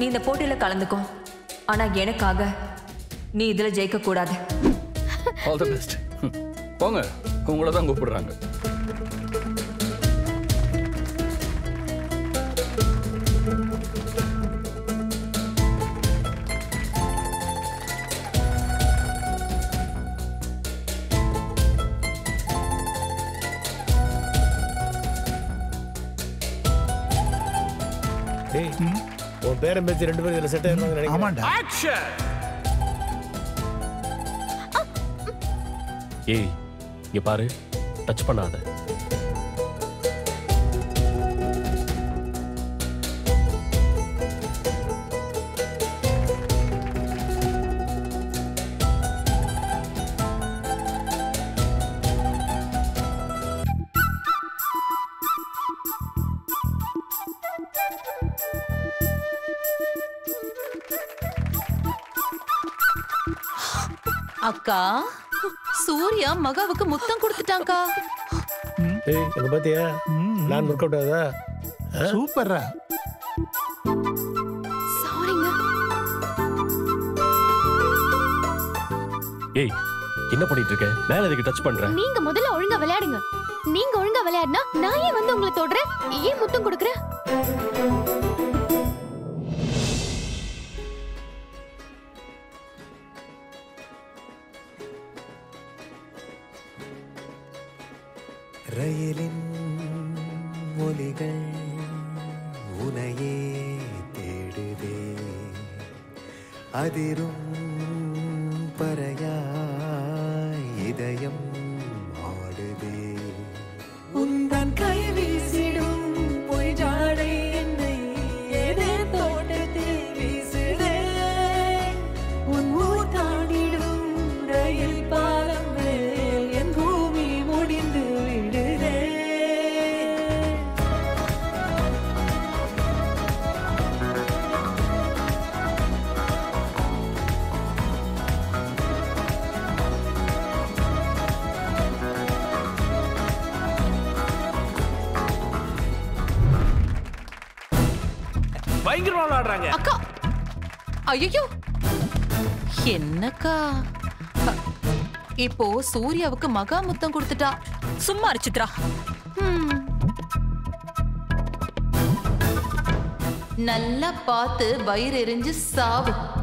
நீ இந்த போட்டியில கலந்துக்கோ ஆனா எனக்காக நீ இதுல ஜெயிக்க கூடாது ஆல் தி பெஸ்ட் போங்க உங்களை தான் கூப்பிடுறாங்க டேய் உன் பேரன் பேத்தி ரெண்டு பேரும் இதில் செட் ஆயிருவாங்க நினைக்கிறேன் ஆமாண்டா ஏய் இங்க பாரு டச் பண்ணாத அக்கா சூர்யா மகாவுக்கு முத்தம் கொடுத்துட்டாங்கா டேய் எங்க பாத்தியா நான் ஒர்க் அவுட் ஆகுதா சூப்பர்ரா சாரிங்க ஏய் என்ன பண்ணிட்டு இருக்க மேல எதுக்கு டச் பண்ற நீங்க முதல்ல ஒழுங்கா விளையாடுங்க நீங்க ஒழுங்கா விளையாடினா நான் ஏன் வந்து உங்களை தொடுறேன் ஏன் முத்தம் கொடுக்குறேன் ரயிலின் ஒலிகள் உனையே தேடுதே அதிரும் பறையாய் இதயம் ஆடுதே உந்தன் கை வீசிடும் பொய் ஜாடை என்னை ஏதே தோட்டத்தில் வீசுதே உன் ஊர் தாண்டிடும் ரயில் பாலம் மேல் என் பூமி முடிந்து விடுதே பயங்கரமா விளையாடுறாங்க அக்கா ஐயோ என்னக்கா அ, இப்போ சூர்யாவுக்கு மகா முத்தம் கொடுத்துட்டா சும்மா இரு சித்ரா ஹம். நல்லா பார்த்து வயிறு எரிஞ்சு சாவு